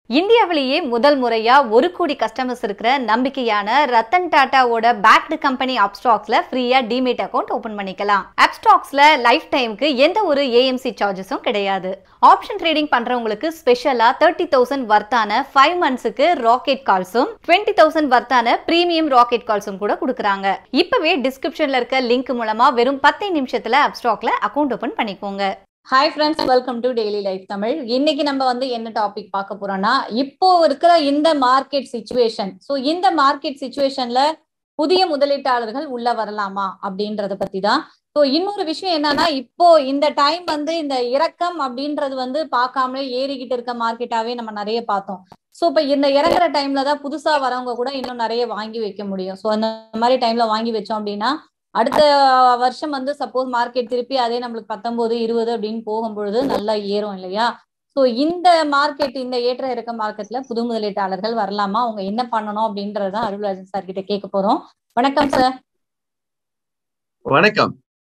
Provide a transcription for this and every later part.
இந்தியாவிலேயே முதல் முறையா ஒரு கோடி கஸ்டமர்ஸ் இருக்கிற நம்பிக்கையான ரத்தன் டாட்டாவோட பேக்டு கம்பெனி அப்ஸ்டாக்ஸ்ல ஃப்ரீயா டிமேட் அக்கௌண்ட் ஓபன் பண்ணிக்கலாம் அப்ஸ்டாக்ஸ்ல லைஃப் டைமுக்கு எந்த ஒரு ஏஎம்சி சார்ஜஸும் கிடையாது ஆப்ஷன் ட்ரேடிங் பண்றவங்களுக்கு ஸ்பெஷலா தேர்ட்டி தௌசண்ட் வர்த்தான ஃபைவ் மந்த்ஸுக்கு ராக்கெட் கால்ஸும் டுவெண்ட்டி தௌசண்ட் வர்த்தான பிரீமியம் ராக்கெட் கால்ஸும் கூட கொடுக்குறாங்க இப்பவே டிஸ்கிரிப்ஷன்ல இருக்க லிங்க் மூலமா வெறும் பத்து நிமிஷத்துல அப்ஸ்டாக்ல அக்கௌண்ட் ஓபன் பண்ணிக்கோங்க hi friends welcome to daily life Tamil இன்னைக்கு நம்ம வந்து என்ன டாபிக் பார்க்க போறோம்னா இப்போ இருக்கிற இந்த மார்க்கெட் சுச்சுவேஷன் ஸோ இந்த மார்க்கெட் சுச்சுவேஷன்ல புதிய முதலீட்டாளர்கள் உள்ள வரலாமா அப்படின்றத பத்தி தான் ஸோ இன்னொரு விஷயம் என்னன்னா இப்போ இந்த டைம் வந்து இந்த இறக்கம் அப்படின்றது வந்து பார்க்காமலே ஏறிக்கிட்டு இருக்க மார்க்கெட்டாவே நம்ம நிறைய பார்த்தோம் ஸோ இப்போ இந்த இறங்குற டைம்ல தான் புதுசா வரவங்க கூட இன்னும் நிறைய வாங்கி வைக்க முடியும் ஸோ அந்த மாதிரி டைம்ல வாங்கி வச்சோம் அப்படின்னா அடுத்த வருஷம் வந்து சப்போஸ் மார்க்கெட் திருப்பி அதே நம்மளுக்கு பத்தொன்பது இருபது அப்படின்னு போகும்பொழுது நல்லா ஏறும் இல்லையா ஸோ இந்த மார்க்கெட் இந்த ஏற்ற இறக்க மார்க்கெட்ல புது முதலீட்டாளர்கள் வரலாமா அவங்க என்ன பண்ணணும் அப்படின்றதான் அருள்ராஜன் சார் கிட்ட கேட்க போறோம் வணக்கம் சார் வணக்கம்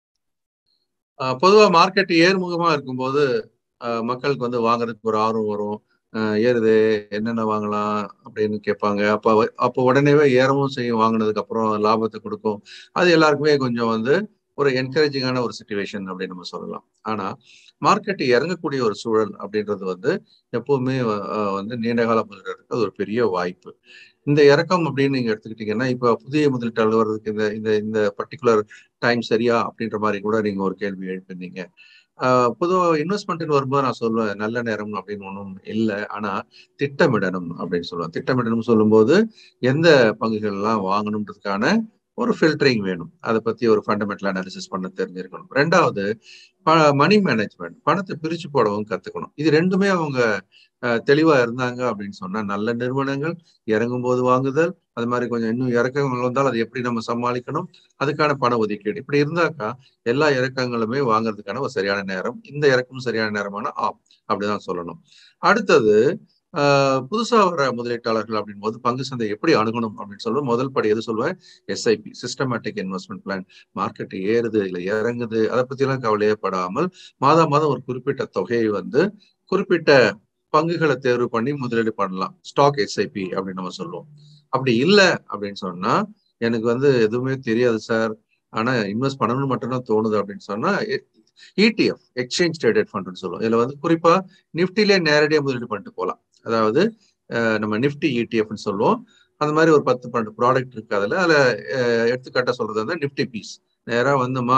பொதுவா மார்க்கெட் ஏறுமுகமா இருக்கும்போது மக்களுக்கு வந்து வாங்குறதுக்கு ஒரு ஆர்வம் வரும் ஏறுது என்னென்ன வாங்கலாம் அப்படின்னு கேட்பாங்க அப்போ அப்போ உடனேவே ஏறவும் செய்யும் வாங்கினதுக்கு அப்புறம் லாபத்தை கொடுக்கும் அது எல்லாருக்குமே கொஞ்சம் வந்து ஒரு என்கரேஜிங்கான ஒரு சுச்சுவேஷன் அப்படின்னு நம்ம சொல்லலாம் ஆனா மார்க்கெட் இறங்கக்கூடிய ஒரு சூழல் அப்படின்றது வந்து எப்பவுமே வந்து நீண்டகால முதலீடுறதுக்கு அது ஒரு பெரிய வாய்ப்பு இந்த இறக்கம் அப்படின்னு நீங்க எடுத்துக்கிட்டீங்கன்னா இப்போ புதிய முதலீட்டாளர் வர்றதுக்கு இந்த இந்த இந்த பர்டிகுலர் டைம் சரியா அப்படின்ற மாதிரி கூட நீங்க ஒரு கேள்வி எழுப்பிருந்தீங்க பொதுவாக இன்வெஸ்ட்மெண்ட்னு வரும்போது நான் சொல்லுவேன் நல்ல நேரம் அப்படின்னு ஒன்றும் இல்லை ஆனால் திட்டமிடணும் அப்படின்னு சொல்லுவேன் திட்டமிடணும் சொல்லும்போது எந்த பங்குகள்லாம் வாங்கணுன்றதுக்கான ஒரு ஃபில்டரிங் வேணும் அதை பத்தி ஒரு ஃபண்டமெண்டல் அனாலிசிஸ் பண்ண தெரிஞ்சிருக்கணும் ரெண்டாவது மணி மேனேஜ்மெண்ட் பணத்தை பிரிச்சு போடவும் கத்துக்கணும் இது ரெண்டுமே அவங்க தெளிவா இருந்தாங்க அப்படின்னு சொன்னா நல்ல நிறுவனங்கள் இறங்கும் போது வாங்குதல் அது மாதிரி கொஞ்சம் இன்னும் இறக்கங்கள் வந்தால் அதை எப்படி நம்ம சமாளிக்கணும் அதுக்கான பண ஒதுக்கீடு இப்படி இருந்தாக்கா எல்லா இறக்கங்களுமே வாங்குறதுக்கான ஒரு சரியான நேரம் இந்த இறக்கமும் சரியான நேரமான ஆம் அப்படிதான் சொல்லணும் அடுத்தது புதுசா வர முதலீட்டாளர்கள் அப்படின் போது பங்கு சந்தை எப்படி அணுகணும் அப்படின்னு சொல்லுவோம் முதல் படி எது சொல்லுவேன் SIP systematic investment plan market ஏறுது இல்லை இறங்குது அதை பத்தி எல்லாம் கவலையப்படாமல் மாதம் மாதம் ஒரு குறிப்பிட்ட தொகையை வந்து குறிப்பிட்ட பங்குகளை தேர்வு பண்ணி முதலீடு பண்ணலாம் ஸ்டாக் எஸ்ஐபி அப்படின்னு நம்ம சொல்லுவோம் அப்படி இல்லை அப்படின்னு சொன்னா எனக்கு வந்து எதுவுமே தெரியாது சார் ஆனா இன்வெஸ்ட் பண்ணணும்னு மட்டும்தான் தோணுது அப்படின்னு சொன்னா இடிஎஃப் எக்ஸ்சேஞ்ச் ட்ரேடட் ஃபண்ட்னு சொல்லுவோம் இதுல வந்து குறிப்பா நிப்டிலே நேரடியாக முதலீடு பண்ணிட்டு போகலாம் அதாவது நம்ம நிப்டி இடிஎஃப்னு சொல்லுவோம் அந்த மாதிரி ஒரு பத்து பன்னெண்டு ப்ராடக்ட் இருக்கு அதுல அதுல எடுத்துக்காட்ட சொல்றது வந்து நிப்டி பீஸ் நேராக வந்துமா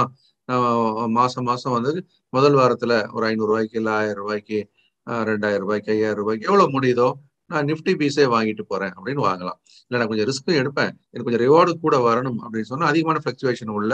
மாசம் மாசம் வந்து முதல் வாரத்துல ஒரு ஐநூறு ரூபாய்க்கு இல்லை ஆயிரம் ரூபாய்க்கு ரெண்டாயிரம் ரூபாய்க்கு ஐயாயிரம் ரூபாய்க்கு எவ்வளவு முடியுதோ நான் நிஃப்டி பீஸே வாங்கிட்டு போறேன் அப்படின்னு வாங்கலாம் இல்லை நான் கொஞ்சம் ரிஸ்க்கும் எடுப்பேன் எனக்கு கொஞ்சம் ரிவார்டு கூட வரணும் அப்படின்னு சொன்னா அதிகமான ஃபிளக்சுவேஷன் உள்ள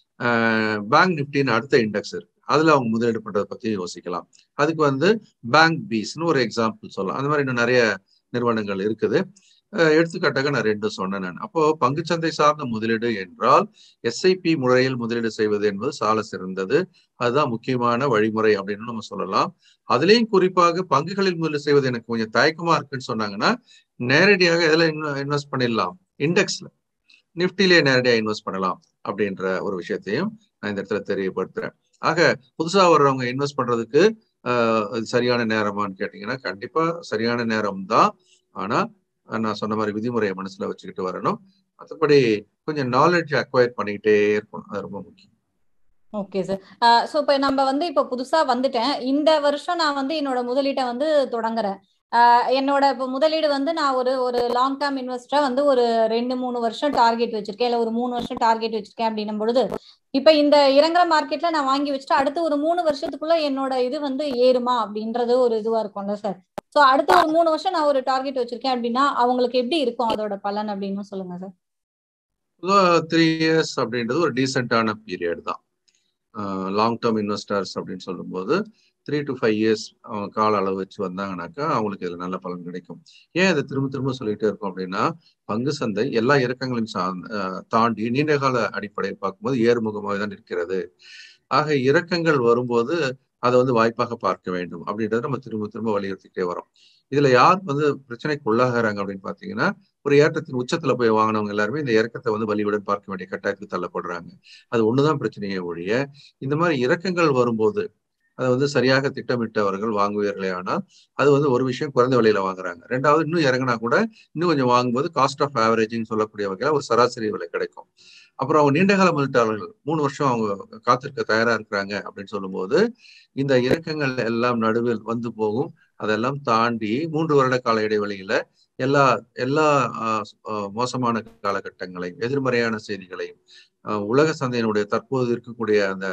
பேங்க் நிஃப்டின்னு அடுத்த இண்டெக்ஸ் இருக்கு அதுல அவங்க முதலீடு பண்றதை பத்தி யோசிக்கலாம் அதுக்கு வந்து பேங்க் பீஸ்னு ஒரு எக்ஸாம்பிள் சொல்லலாம் அந்த மாதிரி இன்னும் நிறைய நிறுவனங்கள் இருக்குது எடுத்துக்காட்டாக நான் ரெண்டு சொன்னேன் நான் அப்போ பங்குச்சந்தை சார்ந்த முதலீடு என்றால் எஸ்ஐபி முறையில் முதலீடு செய்வது என்பது சால சிறந்தது அதுதான் முக்கியமான வழிமுறை அப்படின்னு நம்ம சொல்லலாம் அதுலேயும் குறிப்பாக பங்குகளில் முதலீடு செய்வது எனக்கு கொஞ்சம் தயக்கமா இருக்குன்னு சொன்னாங்கன்னா நேரடியாக எதில் இன்வெஸ்ட் பண்ணிடலாம் இண்டெக்ஸ்ல நிப்டிலே நேரடியாக இன்வெஸ்ட் பண்ணலாம் அப்படின்ற ஒரு விஷயத்தையும் நான் இந்த இடத்துல தெரியப்படுத்துறேன் ஆக புதுசா வர்றவங்க இன்வெஸ்ட் பண்றதுக்கு சரியான நேரமான்னு கேட்டீங்கன்னா கண்டிப்பா சரியான நேரம் தான் ஆனா நான் சொன்ன மாதிரி விதிமுறையை மனசுல வச்சுக்கிட்டு வரணும் மற்றபடி கொஞ்சம் நாலேஜ் அக்வயர் பண்ணிக்கிட்டே இருக்கணும் அது ரொம்ப முக்கியம் ஓகே சார் ஸோ இப்போ நம்ம வந்து இப்போ புதுசாக வந்துட்டேன் இந்த வருஷம் நான் வந்து என்னோட முதலீட்டை வந்து தொடங்குறேன் என்னோட இப்போ முதலீடு வந்து நான் ஒரு ஒரு லாங் டேர்ம் இன்வெஸ்டரா வந்து ஒரு ரெண்டு மூணு வருஷம் டார்கெட் வச்சிருக்கேன் இல்லை ஒரு மூணு வருஷம் டார்கெட் வச்சிருக்கேன் அப்படின்னும் பொழுது இப்போ இந்த இறங்குற மார்க்கெட்ல நான் வாங்கி வச்சுட்டு அடுத்த ஒரு மூணு வருஷத்துக்குள்ள என்னோட இது வந்து ஏறுமா அப்படின்றது ஒரு இதுவா இருக்கும்ல சார் ஸோ அடுத்த ஒரு மூணு வருஷம் நான் ஒரு டார்கெட் வச்சிருக்கேன் அப்படின்னா அவங்களுக்கு எப்படி இருக்கும் அதோட பலன் அப்படின்னு சொல்லுங்க சார் த்ரீ இயர்ஸ் அப்படின்றது ஒரு டீசென்டான பீரியட் தான் லாங் டேர்ம் இன்வெஸ்டர்ஸ் அப்படின்னு சொல்லும்போது த்ரீ டு ஃபைவ் இயர்ஸ் அவங்க கால அளவு வச்சு வந்தாங்கனாக்கா அவங்களுக்கு இதில் நல்ல பலன் கிடைக்கும் ஏன் இதை திரும்ப திரும்ப சொல்லிட்டே இருக்கோம் அப்படின்னா பங்கு சந்தை எல்லா இறக்கங்களையும் சா தாண்டி நீண்ட கால அடிப்படையில் பார்க்கும்போது ஏறுமுகமாக தான் இருக்கிறது ஆக இறக்கங்கள் வரும்போது அதை வந்து வாய்ப்பாக பார்க்க வேண்டும் அப்படின்றத நம்ம திரும்ப திரும்ப வலியுறுத்திக்கிட்டே வரோம் இதுல யார் வந்து பிரச்சனைக்கு உள்ளாகிறாங்க அப்படின்னு பாத்தீங்கன்னா ஒரு ஏற்றத்தின் உச்சத்துல போய் வாங்கினவங்க எல்லாருமே இந்த இறக்கத்தை வந்து வலியுடன் பார்க்க வேண்டிய கட்டாயத்துக்கு தள்ளப்படுறாங்க அது ஒண்ணுதான் பிரச்சனையே ஒழிய இந்த மாதிரி இறக்கங்கள் வரும்போது அதை வந்து சரியாக திட்டமிட்டவர்கள் வாங்குவீர்களே ஆனால் அது வந்து ஒரு விஷயம் குறைந்த விலையில வாங்குறாங்க ரெண்டாவது இன்னும் இறங்கினா கூட இன்னும் கொஞ்சம் வாங்கும்போது காஸ்ட் ஆஃப் ஆவரேஜிங் சொல்லக்கூடிய வகையில் ஒரு சராசரி விலை கிடைக்கும் அப்புறம் அவங்க நீண்டகால முதலீட்டாளர்கள் மூணு வருஷம் அவங்க காத்திருக்க தயாரா இருக்கிறாங்க அப்படின்னு சொல்லும்போது இந்த இறக்கங்கள் எல்லாம் நடுவில் வந்து போகும் அதெல்லாம் தாண்டி மூன்று வருட கால இடைவெளியில எல்லா எல்லா மோசமான காலகட்டங்களையும் எதிர்மறையான செய்திகளையும் உலக சந்தையினுடைய தற்போது இருக்கக்கூடிய அந்த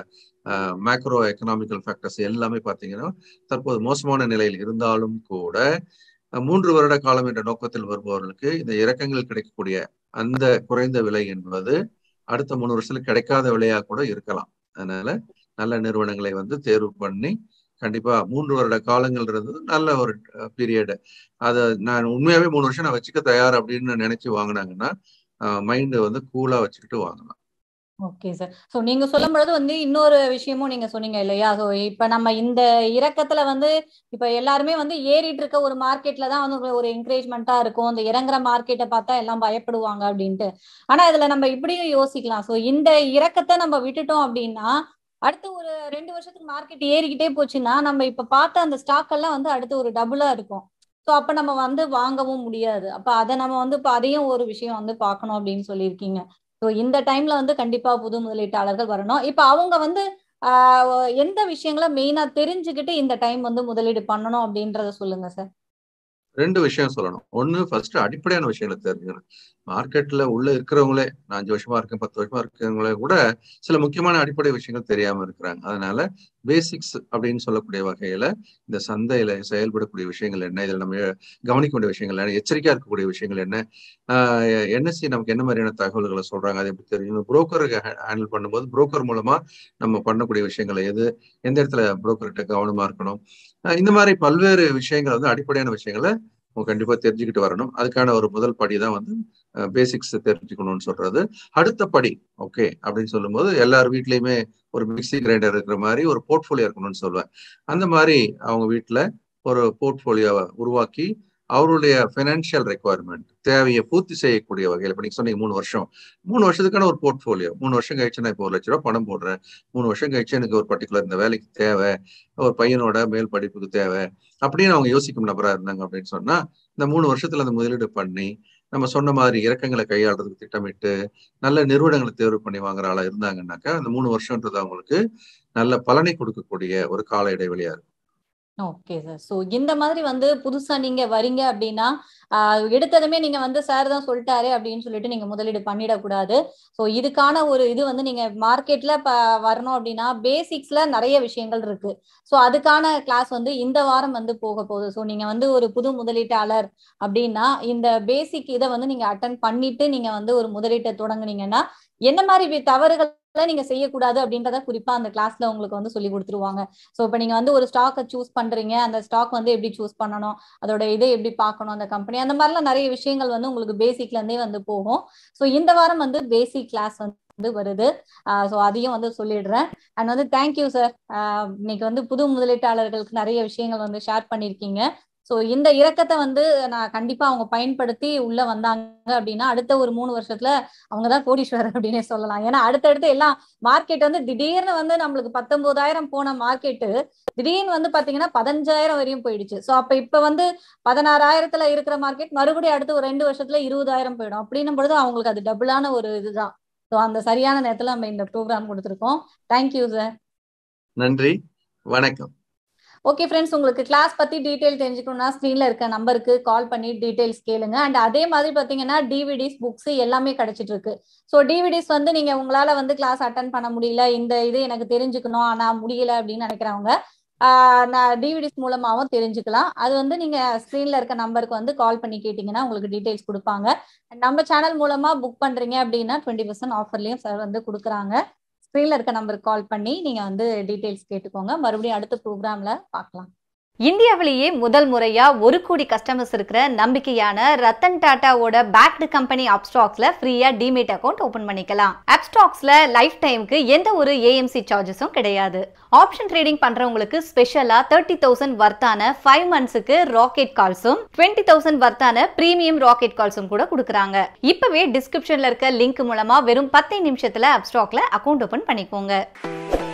மேக்ரோ எக்கனாமிக்கல் ஃபேக்டர்ஸ் எல்லாமே பார்த்தீங்கன்னா தற்போது மோசமான நிலையில் இருந்தாலும் கூட மூன்று வருட காலம் என்ற நோக்கத்தில் வருபவர்களுக்கு இந்த இறக்கங்கள் கிடைக்கக்கூடிய அந்த குறைந்த விலை என்பது அடுத்த மூணு வருஷத்துல கிடைக்காத விலையா கூட இருக்கலாம் அதனால நல்ல நிறுவனங்களை வந்து தேர்வு பண்ணி கண்டிப்பா மூன்று வருட காலங்கள்ன்றது நல்ல ஒரு பீரியடு அதை நான் உண்மையாவே மூணு வருஷம் நான் வச்சுக்க தயார் அப்படின்னு நினைச்சு வாங்கினாங்கன்னா மைண்டு வந்து கூலா வச்சுக்கிட்டு வாங்கலாம் ஓகே சார் ஸோ நீங்க சொல்லும் பொழுது வந்து இன்னொரு விஷயமும் நீங்க சொன்னீங்க இல்லையா ஸோ இப்ப நம்ம இந்த இறக்கத்துல வந்து இப்ப எல்லாருமே வந்து ஏறிட்டு இருக்க ஒரு மார்க்கெட்ல தான் வந்து ஒரு என்கரேஜ்மெண்ட்டா இருக்கும் இந்த இறங்குற மார்க்கெட்டை பார்த்தா எல்லாம் பயப்படுவாங்க அப்படின்ட்டு ஆனா இதுல நம்ம இப்படியும் யோசிக்கலாம் ஸோ இந்த இறக்கத்தை நம்ம விட்டுட்டோம் அப்படின்னா அடுத்து ஒரு ரெண்டு வருஷத்துக்கு மார்க்கெட் ஏறிக்கிட்டே போச்சுன்னா நம்ம இப்ப பார்த்த அந்த ஸ்டாக் எல்லாம் வந்து அடுத்து ஒரு டபுளா இருக்கும் ஸோ அப்ப நம்ம வந்து வாங்கவும் முடியாது அப்ப அதை நம்ம வந்து இப்போ அதையும் ஒரு விஷயம் வந்து பார்க்கணும் அப்படின்னு சொல்லியிருக்கீங்க ஸோ இந்த டைம்ல வந்து கண்டிப்பா புது முதலீட்டாளர்கள் வரணும் இப்ப அவங்க வந்து ஆஹ் எந்த விஷயங்களை மெயினா தெரிஞ்சுக்கிட்டு இந்த டைம் வந்து முதலீடு பண்ணணும் அப்படின்றத சொல்லுங்க சார் ரெண்டு விஷயம் சொல்லணும் ஒண்ணு ஃபர்ஸ்ட் அடிப்படையான விஷயங்களை தெரிஞ்சுக்கணும் மார்க்கெட்ல உள்ள இருக்கிறவங்களே நான் அஞ்சு வருஷமா இருக்கேன் பத்து வருஷமா இருக்கிறவங்களே கூட சில முக்கியமான அடிப்படை விஷயங்கள் தெரியாம இருக்கிறாங்க அதனால பேசிக்ஸ் அப்படின்னு சொல்லக்கூடிய வகையில இந்த சந்தையில செயல்படக்கூடிய விஷயங்கள் என்ன இதுல நம்ம கவனிக்க வேண்டிய விஷயங்கள் என்ன எச்சரிக்கையா இருக்கக்கூடிய விஷயங்கள் என்ன என்எஸ்சி நமக்கு என்ன மாதிரியான தகவல்களை சொல்றாங்க அது எப்படி தெரியும் புரோக்கருக்கு ஹேண்டில் பண்ணும்போது புரோக்கர் மூலமா நம்ம பண்ணக்கூடிய விஷயங்கள் எது எந்த இடத்துல புரோக்கர்கிட்ட கவனமா இருக்கணும் இந்த மாதிரி பல்வேறு விஷயங்கள் வந்து அடிப்படையான விஷயங்களை கண்டிப்பா தெரிஞ்சுக்கிட்டு வரணும் அதுக்கான ஒரு முதல் படி தான் வந்து பேசிக்ஸ் தெரிஞ்சுக்கணும்னு சொல்றது அடுத்த படி ஓகே அப்படின்னு சொல்லும்போது எல்லார் வீட்லயுமே ஒரு மிக்சி கிரைண்டர் இருக்கிற மாதிரி ஒரு போர்ட்ஃபோலியோ இருக்கணும்னு சொல்லுவேன் அந்த மாதிரி அவங்க வீட்டுல ஒரு போர்ட்ஃபோலியோவை உருவாக்கி அவருடைய ஃபைனான்சியல் ரெக்குவயர்மெண்ட் தேவையை பூர்த்தி செய்யக்கூடிய வகையில் இப்போ நீங்க சொன்னீங்க மூணு வருஷம் மூணு வருஷத்துக்கான ஒரு போர்ட்ஃபோலியோ மூணு வருஷம் கழிச்சு நான் இப்போ ஒரு லட்ச ரூபா பணம் போடுறேன் மூணு வருஷம் கழிச்சு எனக்கு ஒரு பர்டிகுலர் இந்த வேலைக்கு தேவை ஒரு பையனோட மேல் படிப்புக்கு தேவை அப்படின்னு அவங்க யோசிக்கும் நபரா இருந்தாங்க அப்படின்னு சொன்னா இந்த மூணு வருஷத்துல அந்த முதலீடு பண்ணி நம்ம சொன்ன மாதிரி இறக்கங்களை கையாளுறதுக்கு திட்டமிட்டு நல்ல நிறுவனங்களை தேர்வு பண்ணி வாங்குற ஆளா இருந்தாங்கன்னாக்கா அந்த மூணு வருஷம்ன்றது அவங்களுக்கு நல்ல பலனை கொடுக்கக்கூடிய ஒரு கால இடைவெளியா இருக்கும் ஓகே சார் ஸோ இந்த மாதிரி வந்து புதுசா நீங்க வரீங்க அப்படின்னா எடுத்ததுமே நீங்க வந்து சார் தான் சொல்லிட்டாரு அப்படின்னு சொல்லிட்டு நீங்க முதலீடு பண்ணிடக்கூடாது ஸோ இதுக்கான ஒரு இது வந்து நீங்க மார்க்கெட்ல வரணும் அப்படின்னா பேசிக்ஸ்ல நிறைய விஷயங்கள் இருக்கு ஸோ அதுக்கான கிளாஸ் வந்து இந்த வாரம் வந்து போக போகுது ஸோ நீங்க வந்து ஒரு புது முதலீட்டாளர் அப்படின்னா இந்த பேசிக் இதை வந்து நீங்க அட்டன் பண்ணிட்டு நீங்க வந்து ஒரு முதலீட்டை தொடங்குனீங்கன்னா என்ன மாதிரி தவறுகள் நீங்க செய்யக்கூடாது அப்படின்றத குறிப்பா அந்த கிளாஸ்ல உங்களுக்கு வந்து சொல்லி கொடுத்துருவாங்க ஸோ இப்போ நீங்க வந்து ஒரு ஸ்டாக்கை சூஸ் பண்றீங்க அந்த ஸ்டாக் வந்து எப்படி சூஸ் பண்ணணும் அதோட இதை எப்படி பார்க்கணும் அந்த கம்பெனி அந்த மாதிரிலாம் நிறைய விஷயங்கள் வந்து உங்களுக்கு பேசிக்ல இருந்தே வந்து போகும் ஸோ இந்த வாரம் வந்து பேசிக் கிளாஸ் வந்து வருது ஸோ அதையும் வந்து சொல்லிடுறேன் அண்ட் வந்து தேங்க்யூ சார் இன்னைக்கு வந்து புது முதலீட்டாளர்களுக்கு நிறைய விஷயங்கள் வந்து ஷேர் பண்ணியிருக்கீங்க ஸோ இந்த இறக்கத்தை வந்து நான் கண்டிப்பா அவங்க பயன்படுத்தி உள்ள வந்தாங்க அப்படின்னா அடுத்த ஒரு மூணு வருஷத்துல அவங்க தான் கோடீஸ்வரர் அப்படின்னே சொல்லலாம் ஏன்னா அடுத்தடுத்து எல்லாம் மார்க்கெட் வந்து திடீர்னு வந்து நம்மளுக்கு பத்தொன்பதாயிரம் போன மார்க்கெட்டு திடீர்னு வந்து பாத்தீங்கன்னா பதினஞ்சாயிரம் வரையும் போயிடுச்சு ஸோ அப்ப இப்ப வந்து பதினாறாயிரத்துல இருக்கிற மார்க்கெட் மறுபடியும் அடுத்து ஒரு ரெண்டு வருஷத்துல இருபதாயிரம் போயிடும் அப்படின்னும் பொழுது அவங்களுக்கு அது டபுளான ஒரு இதுதான் ஸோ அந்த சரியான நேரத்துல நம்ம இந்த ப்ரோக்ராம் கொடுத்துருக்கோம் தேங்க்யூ சார் நன்றி வணக்கம் ஓகே ஃப்ரெண்ட்ஸ் உங்களுக்கு கிளாஸ் பத்தி டீடைல் தெரிஞ்சுக்கணும்னா ஸ்க்ரீன்ல இருக்க நம்பருக்கு கால் பண்ணி டீடைல்ஸ் கேளுங்க அண்ட் அதே மாதிரி பாத்தீங்கன்னா டிவிடிஸ் புக்ஸ் எல்லாமே கிடைச்சிட்டு இருக்கு ஸோ டிவிடிஸ் வந்து நீங்க உங்களால வந்து கிளாஸ் அட்டன் பண்ண முடியல இந்த இது எனக்கு தெரிஞ்சுக்கணும் ஆனா முடியல அப்படின்னு நினைக்கிறவங்க நான் டிவிடிஸ் மூலமாகவும் தெரிஞ்சுக்கலாம் அது வந்து நீங்க ஸ்க்ரீன்ல இருக்க நம்பருக்கு வந்து கால் பண்ணி கேட்டீங்கன்னா உங்களுக்கு டீடைல்ஸ் கொடுப்பாங்க நம்ம சேனல் மூலமா புக் பண்றீங்க அப்படின்னா டுவெண்ட்டி பர்சன்ட் ஆஃபர்லயும் சார் வந்து கொடுக்குறாங்க ஸ்க்ரீன்ல இருக்க நம்பருக்கு கால் பண்ணி நீங்க வந்து டீடைல்ஸ் கேட்டுக்கோங்க மறுபடியும் அடுத்த ப்ரோக்ராம்ல பார்க்கலாம் இந்தியாவிலேயே முதல் முறையா ஒரு கோடி கஸ்டமர்ஸ் இருக்கிற நம்பிக்கையான ரத்தன் டாட்டாவோட பேக்டு கம்பெனி அப்ஸ்டாக்ஸ்ல ஃப்ரீயா டிமேட் அக்கௌண்ட் ஓபன் பண்ணிக்கலாம் அப்ஸ்டாக்ஸ்ல லைஃப் டைமுக்கு எந்த ஒரு ஏஎம்சி சார்ஜஸும் கிடையாது ஆப்ஷன் ட்ரேடிங் பண்றவங்களுக்கு ஸ்பெஷலா தேர்ட்டி தௌசண்ட் வர்த்தான ஃபைவ் மந்த்ஸுக்கு ராக்கெட் கால்ஸும் டுவெண்ட்டி தௌசண்ட் வர்த்தான பிரீமியம் ராக்கெட் கால்ஸும் கூட கொடுக்குறாங்க இப்பவே டிஸ்கிரிப்ஷன்ல இருக்க லிங்க் மூலமா வெறும் பத்து நிமிஷத்துல அப்ஸ்டாக்ல அக்கௌண்ட் ஓபன் பண்ணிக்கோங்க